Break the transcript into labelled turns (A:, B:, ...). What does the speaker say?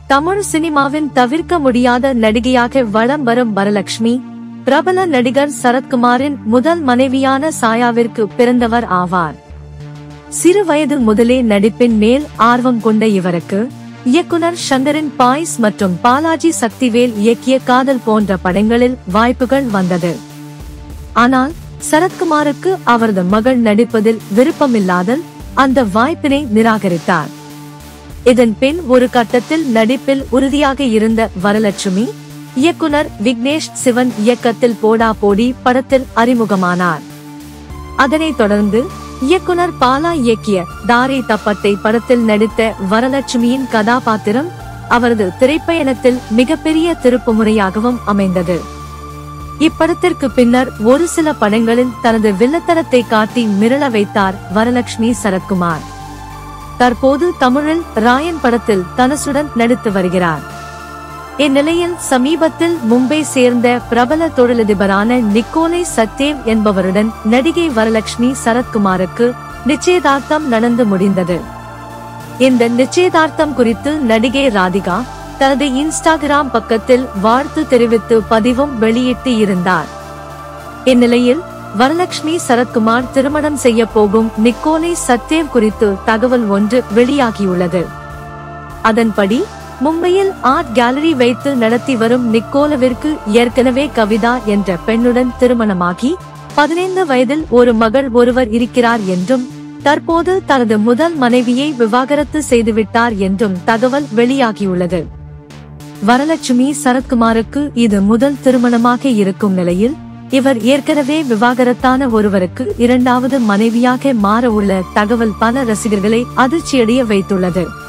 A: தமிழ் சினிமாவின் தவிர்க்க முடியாத நடிகையாக வலம் வரும் வரலட்சுமி பிரபல நடிகர் சரத்குமாரின் முதல் மனைவியான சாயாவிற்கு பிறந்தவர் ஆவார் சிறு வயது முதலே நடிப்பின் மேல் ஆர்வம் கொண்ட இவருக்கு இயக்குனர் சங்கரின் பாய்ஸ் மற்றும் பாலாஜி சக்திவேல் இயக்கிய காதல் போன்ற படங்களில் வாய்ப்புகள் வந்தது ஆனால் சரத்குமாருக்கு அவரது மகள் நடிப்பதில் விருப்பமில்லாதல் அந்த வாய்ப்பினை நிராகரித்தார் இதன் பின் ஒரு கட்டத்தில் நடிப்பில் உறுதியாக இருந்த வரலட்சுமி இயக்குனர் விக்னேஷ் சிவன் இயக்கத்தில் போடா போடி படத்தில் அறிமுகமானார் அதனைத் தொடர்ந்து இயக்குனர் பாலா இயக்கிய தாரை தப்பட்டை படத்தில் நடித்த வரலட்சுமியின் கதாபாத்திரம் அவரது திரைப்பயணத்தில் மிகப்பெரிய திருப்புமுறையாகவும் அமைந்தது இப்படத்திற்கு பின்னர் ஒரு சில படங்களில் தனது வில்லத்தனத்தை காட்டி மிரள வைத்தார் வரலட்சுமி சரத்குமார் தற்போது தமிழில் ராயன் படத்தில் தனுசுடன் நடித்து வருகிறார் இந்நிலையில் சமீபத்தில் மும்பை சேர்ந்த பிரபல தொழிலதிபரான நிக்கோலை சத்தேவ் என்பவருடன் நடிகை வரலட்சுமி சரத்குமாருக்கு நிச்சயதார்த்தம் நடந்து முடிந்தது இந்த நிச்சயதார்த்தம் குறித்து நடிகை ராதிகா தனது இன்ஸ்டாகிராம் பக்கத்தில் வாழ்த்து தெரிவித்து பதிவும் வெளியிட்டு இருந்தார் இந்நிலையில் வரலட்சுமி சரத்குமார் திருமணம் செய்ய போகும் நிக்கோலை சத்தேவ் குறித்து தகவல் ஒன்று வெளியாகியுள்ளது அதன்படி மும்பையில் ஆர்ட் கேலரி வைத்து நடத்தி வரும் நிக்கோலவிற்கு ஏற்கனவே கவிதா என்ற பெண்ணுடன் திருமணமாகி பதினைந்து வயதில் ஒரு மகள் ஒருவர் இருக்கிறார் என்றும் தற்போது தனது முதல் மனைவியை விவாகரத்து செய்துவிட்டார் என்றும் தகவல் வெளியாகியுள்ளது வரலட்சுமி சரத்குமாருக்கு இது முதல் திருமணமாக இருக்கும் நிலையில் இவர் ஏற்கனவே விவாகரத்தான ஒருவருக்கு இரண்டாவது மனைவியாக மாற உள்ள தகவல் பல ரசிகர்களை அதிர்ச்சியடைய வைத்துள்ளது